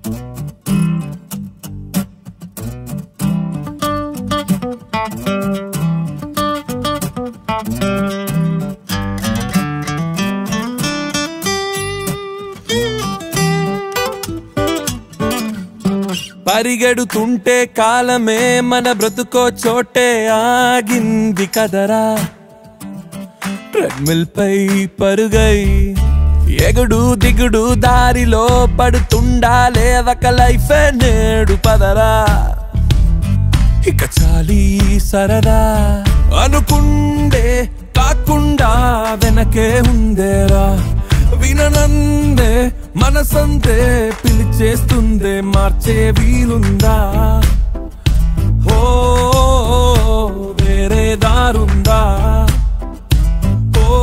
పరిగెడుతుంటే కాలమే మన బ్రతుకో చోటే ఆగింది కదరా ట్రెడ్మిల్ పై పరుగై ఎగుడు దిగుడు దారిలో పడుతుండాలే ఒక లైఫే నేడు పదరా ఇక చాలి సరదా అనుకుండే కాకుండా వెనకే ఉందేరా విననందే మనసంతే పిలిచేస్తుందే మార్చే వీలుందా ఓ వేరే దారుందా ఓ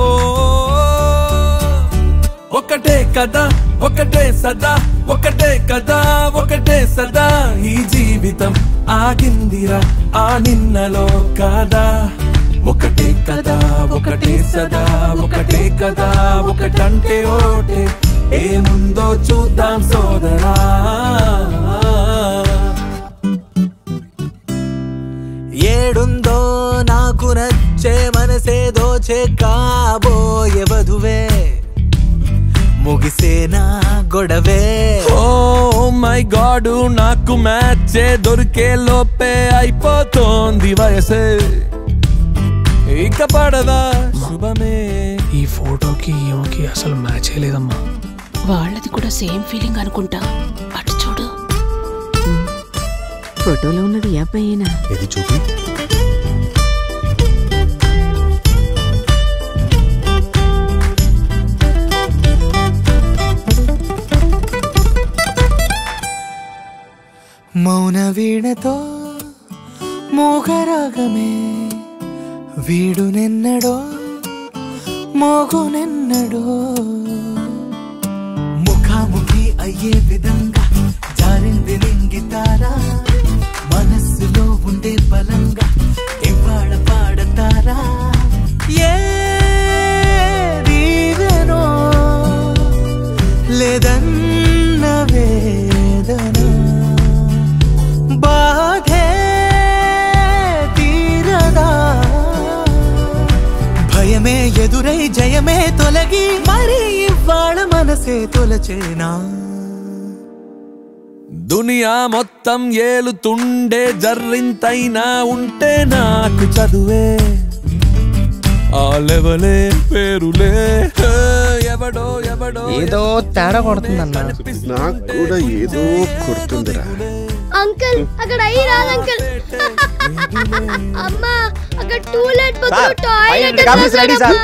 ఒకటే కదా ఒకటే సదా ఒకటే కదా ఒకటే సదా ఈ జీవితం ఆగిందిరా ఆ నిన్నలో కాదా ఒకటే కదా ఒకటే సదా ఒకటే కదా ఒకటంటే ఓటే ఏముందో చూద్దాం సోదరా ఏడుందో నాకు నచ్చే మనసే దోచే కాబోయే వధువే ముగిసేనా గొడవే ఓ మై గాడ్ నాకు మ్యాచ్ దొరికే లోపే అయిపోతోంది వయసే ఇక పడదా శుభమే ఈ ఫోటోకి ఈమెకి అసలు మ్యాచ్ లేదమ్మా వాళ్ళది కూడా సేమ్ ఫీలింగ్ అనుకుంటా అటు చూడు ఫోటోలో ఉన్నది ఏ అబ్బాయేనా ఇది చూపి మౌన వీణతో మోగరాగమే వీడునెన్నడో మోగునెన్నడో ముఖాముఖి అయ్యే విధంగా జారింది నింగితారా మనస్సులో ఉండే బలంగా ఇవాళ పాడతారా ఏ దీవెనో లేదన్న వేదన బాధే తీరదా భయమే ఎదురై జయమే తొలగి మరి ఇవాళ మనసే తొలచేనా దునియా మొత్తం ఏలుతుండే జర్రింతైనా ఉంటే నాకు చదువే ఆ లెవలే పేరులే హే, ఎవడో ఎవడో ఏదో తేడా కొడుతుందన్న నాకు కూడా ఏదో కొడుతుందిరా అంకుల్ అక్కడ అయ్యి రాదు అంకుల్ అమ్మా అక్కడ టూలెట్ బదులు టాయిలెట్ పైన కాఫీస్ రెడీ సార్.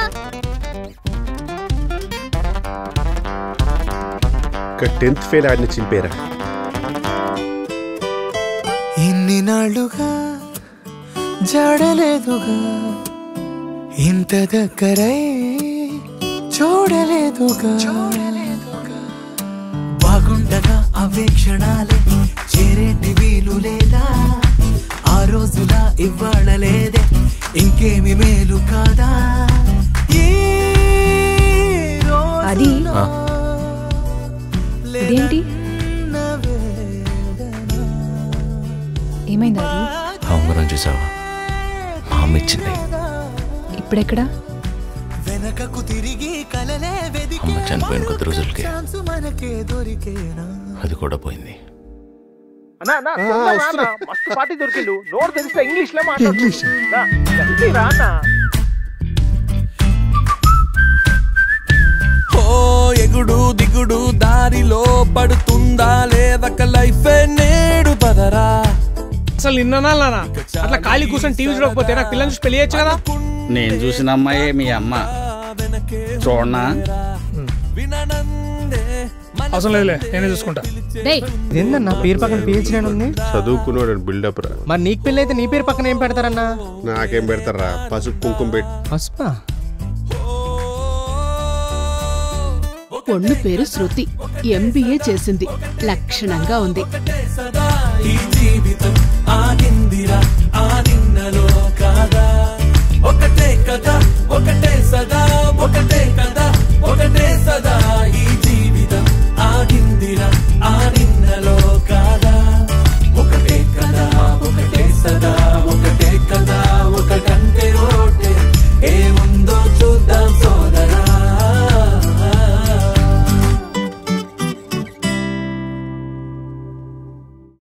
ఒక టెన్త్ ఫెయిల్ ఆడిని చింపేరా ఇన్ని నాళ్ళుగా జాడలేదుగా ఇంత దగ్గరై చూడలేదుగా బాగుండగా అవే క్షణాలే చేరేటి వీలు లేదా ఆ రోజులా ఇవాళ లేదే ఇంకేమి మేలు కాదా ఈ అది రోజులో ఇదేంటి లేదన్న వేదన. ఏమైంది అది ఉంగరం చూసావా మా అమ్మ ఇచ్చింది ఇప్పుడెక్కడా వెనకకు తిరిగి కలలే వెదికి అమ్మ చనిపోయిన కొద్ది రోజులకే ఛాన్స్ మనకే దొరికేనా అది కూడా పోయింది అన్నా అన్నా తొందరగా రా అన్నా. మస్తు పార్టీ దొరికిండు నోరు తెలిస్తే ఇంగ్లీష్ లో మాట్లాడు నా, జల్దీ రా అన్నా. ఓ ఎగుడు దిగుడు దారిలో పడుతుందా లేదక లైఫే నేడు పదరా అసలు నిన్న అట్లా ఖాళీ కూర్చొని టీవీ చూడకపోతే నాకు పిల్లలు చూసి పెళ్లి చేయొచ్చు కదా నేను చూసిన అమ్మాయే మీ అమ్మ చూడనా విననందే అవసరం లేదులే నేనే చూసుకుంటా డేయ్ ఏందన్నా పేరు పక్కన పిహెచ్డి అని ఉంది చదువుకున్నాడు బిల్డప్ రా మరి నీకు పెళ్ళి అయితే నీ పేరు పక్కన ఏం పెడతారన్నా నాకేం పెడతారా పసుపు కుంకుమ పెట్టి పసుపా పొన్ను పేరు శృతి ఎంబీఏ చేసింది లక్షణంగా ఉంది సదా ఈ జీవితం ఆగిందిరా ఆ నిన్నలో కాదా ఒకటే కదా ఒకటే సదా ఒకటే కదా ఒకటే సదా ఈ జీవితం ఆగిందిరా ఆ